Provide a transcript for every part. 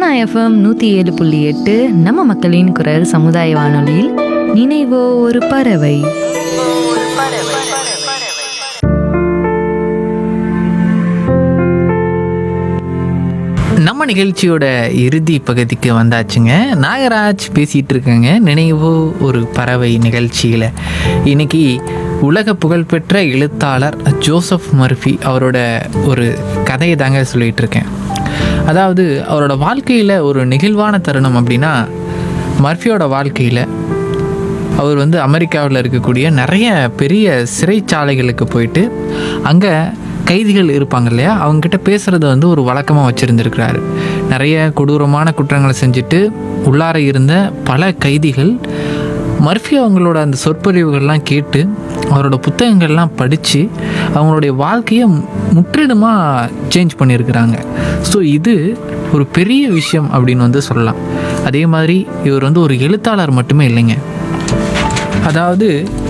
Sona FM நூற்றி ஏழு புள்ளி எட்டு நம்ம மக்களின் குரல் சமுதாய வானொலியில் நினைவோ ஒரு பறவை நம்ம நிகழ்ச்சியோட இறுதி பகுதிக்கு வந்தாச்சுங்க நாகராஜ் பேசிகிட்டு இருக்கேங்க நினைவோ ஒரு பறவை நிகழ்ச்சியில் இன்னைக்கு உலக புகழ்பெற்ற எழுத்தாளர் ஜோசப் மர்ஃபி அவரோட ஒரு கதையை தாங்க சொல்லிகிட்டு இருக்கேன் அதாவது அவரோட வாழ்க்கையில் ஒரு நெகிழ்வான தருணம் அப்படின்னா மர்ஃபியோட வாழ்க்கையில் அவர் வந்து அமெரிக்காவில் இருக்கக்கூடிய நிறைய பெரிய சிறைச்சாலைகளுக்கு போயிட்டு அங்கே கைதிகள் இருப்பாங்க இல்லையா அவங்கக்கிட்ட பேசுகிறத வந்து ஒரு வழக்கமாக வச்சுருந்துருக்கிறாரு நிறைய கொடூரமான குற்றங்களை செஞ்சுட்டு உள்ளார இருந்த பல கைதிகள் மர்ஃபி அவங்களோட அந்த சொற்பொழிவுகள்லாம் கேட்டு அவரோட புத்தகங்கள்லாம் படித்து அவங்களுடைய வாழ்க்கையை முற்றிலுமாக சேஞ்ச் பண்ணியிருக்கிறாங்க ஸோ இது ஒரு பெரிய விஷயம் அப்படின்னு வந்து சொல்லலாம் அதே மாதிரி இவர் வந்து ஒரு எழுத்தாளர் மட்டுமே இல்லைங்க அதாவது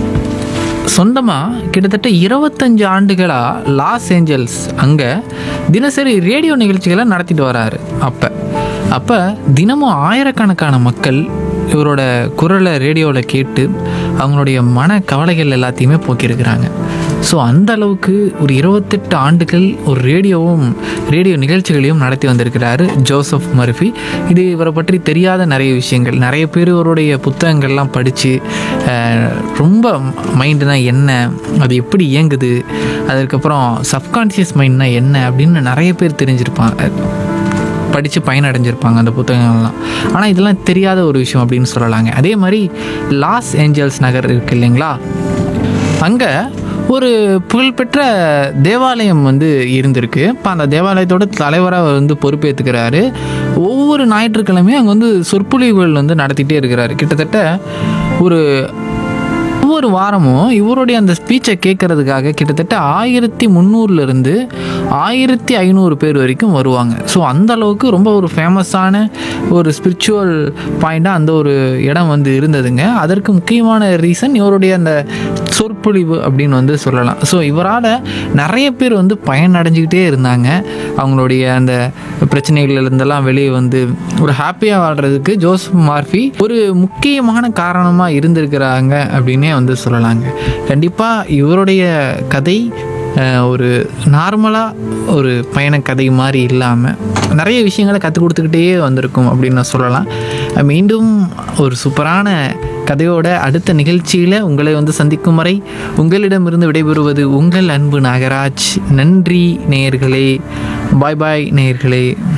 சொந்தமாக கிட்டத்தட்ட இருபத்தஞ்சு ஆண்டுகளாக லாஸ் ஏஞ்சல்ஸ் அங்கே தினசரி ரேடியோ நிகழ்ச்சிகளை நடத்திட்டு வராரு அப்போ அப்போ தினமும் ஆயிரக்கணக்கான மக்கள் இவரோட குரலை ரேடியோவில் கேட்டு அவங்களுடைய மன கவலைகள் எல்லாத்தையுமே போக்கியிருக்கிறாங்க ஸோ அந்த அளவுக்கு ஒரு இருபத்தெட்டு ஆண்டுகள் ஒரு ரேடியோவும் ரேடியோ நிகழ்ச்சிகளையும் நடத்தி வந்திருக்கிறாரு ஜோசப் மர்ஃபி இது இவரை பற்றி தெரியாத நிறைய விஷயங்கள் நிறைய பேர் இவருடைய புத்தகங்கள்லாம் படித்து ரொம்ப மைண்டுனா என்ன அது எப்படி இயங்குது அதுக்கப்புறம் சப்கான்ஷியஸ் மைண்ட்னா என்ன அப்படின்னு நிறைய பேர் தெரிஞ்சிருப்பாங்க படித்து பயனடைஞ்சிருப்பாங்க அந்த புத்தகங்கள்லாம் ஆனால் இதெல்லாம் தெரியாத ஒரு விஷயம் அப்படின்னு சொல்லலாங்க அதே மாதிரி லாஸ் ஏஞ்சல்ஸ் நகர் இருக்கு இல்லைங்களா அங்கே ஒரு புகழ்பெற்ற தேவாலயம் வந்து இருந்திருக்கு இப்போ அந்த தேவாலயத்தோட தலைவராக வந்து பொறுப்பேற்றுக்கிறாரு ஒவ்வொரு ஞாயிற்றுக்கிழமையும் அங்கே வந்து சொற்பொழிவுகள் வந்து நடத்திட்டே இருக்கிறாரு கிட்டத்தட்ட ஒரு ஒவ்வொரு வாரமும் இவருடைய அந்த ஸ்பீச்சை கேட்கறதுக்காக கிட்டத்தட்ட ஆயிரத்தி முந்நூறுலேருந்து ஆயிரத்தி ஐநூறு பேர் வரைக்கும் வருவாங்க ஸோ அந்த அளவுக்கு ரொம்ப ஒரு ஃபேமஸான ஒரு ஸ்பிரிச்சுவல் பாயிண்டாக அந்த ஒரு இடம் வந்து இருந்ததுங்க அதற்கு முக்கியமான ரீசன் இவருடைய அந்த சொற்பொழிவு அப்படின்னு வந்து சொல்லலாம் ஸோ இவரால் நிறைய பேர் வந்து பயனடைஞ்சிக்கிட்டே இருந்தாங்க அவங்களுடைய அந்த பிரச்சனைகள்லேருந்தெல்லாம் வெளியே வந்து ஒரு ஹாப்பியாக வாழ்கிறதுக்கு ஜோசப் மார்ஃபி ஒரு முக்கியமான காரணமாக இருந்திருக்கிறாங்க அப்படின்னே வந்து சொல்லலாங்க கண்டிப்பாக இவருடைய கதை அஹ், ஒரு நார்மலாக ஒரு பயண கதை மாதிரி இல்லாமல் நிறைய விஷயங்களை கற்றுக் கொடுத்துக்கிட்டே வந்திருக்கும் அப்படின்னு நான் சொல்லலாம் அஹ், மீண்டும் ஒரு சூப்பரான கதையோட அடுத்த நிகழ்ச்சியில் உங்களை வந்து சந்திக்கும் வரை உங்களிடமிருந்து விடைபெறுவது உங்கள் அன்பு நாகராஜ் நன்றி நேயர்களே பாய் பாய் நேயர்களே